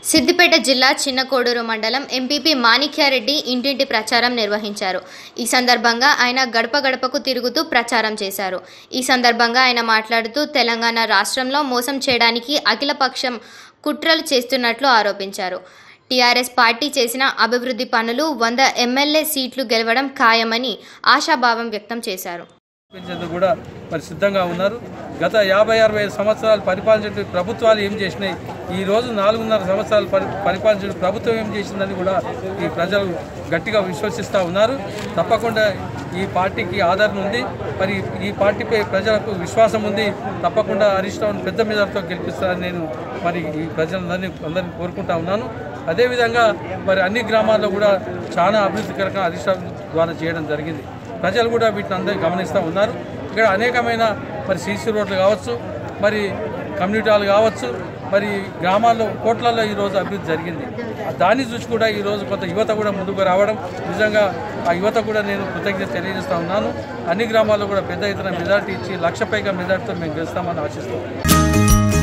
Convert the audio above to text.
సిద్దిపేట జిల్లా చిన్నకోడూరు మండలం ఎంపీపీ మాణిక్యారెడ్డి ఇంటింటి ప్రచారం నిర్వహించారు ఈ సందర్భంగా ఆయన గడప గడపకు తిరుగుతూ ప్రచారం చేశారు ఈ సందర్భంగా ఆయన మాట్లాడుతూ తెలంగాణ రాష్ట్రంలో మోసం చేయడానికి అఖిలపక్షం కుట్రలు చేస్తున్నట్లు ఆరోపించారు టీఆర్ఎస్ పార్టీ చేసిన అభివృద్ధి పనులు వంద ఎమ్మెల్యే సీట్లు గెలవడం ఖాయమని ఆశాభావం వ్యక్తం చేశారు పెంచేందుకు కూడా మరి సిద్ధంగా ఉన్నారు గత యాభై అరవై ఐదు సంవత్సరాలు పరిపాలించిన ప్రభుత్వాలు ఏం చేసినాయి ఈ రోజు నాలుగున్నర సంవత్సరాలు పరి పరిపాలించిన ప్రభుత్వం ఏం చేసిందని కూడా ఈ ప్రజలు గట్టిగా విశ్వసిస్తూ ఉన్నారు తప్పకుండా ఈ పార్టీకి ఆదరణ ఉంది మరి ఈ పార్టీపై ప్రజలకు విశ్వాసం ఉంది తప్పకుండా హరీష్ రావును పెద్ద మెజార్టీతో గెలిపిస్తారని నేను మరి ఈ ప్రజలందరినీ అందరినీ కోరుకుంటా ఉన్నాను అదేవిధంగా మరి అన్ని గ్రామాల్లో కూడా చాలా అభివృద్ధికరంగా హరీష్ రావు ద్వారా చేయడం జరిగింది ప్రజలు కూడా వీటిని అందరూ గమనిస్తూ ఉన్నారు ఇక్కడ అనేకమైన మరి సీసీ రోడ్లు కావచ్చు మరి కమ్యూనిటీ హాల్ కావచ్చు మరి గ్రామాల్లో కోట్లలో ఈరోజు అభివృద్ధి జరిగింది దాన్ని చూసి కూడా ఈరోజు కొంత యువత కూడా ముందుకు రావడం నిజంగా ఆ యువత కూడా నేను కృతజ్ఞత తెలియజేస్తూ ఉన్నాను అన్ని గ్రామాల్లో కూడా పెద్ద ఎత్తున మెజార్టీ ఇచ్చి లక్ష పైగా మెజార్టీతో మేము గెలుస్తామని ఆశిస్తాం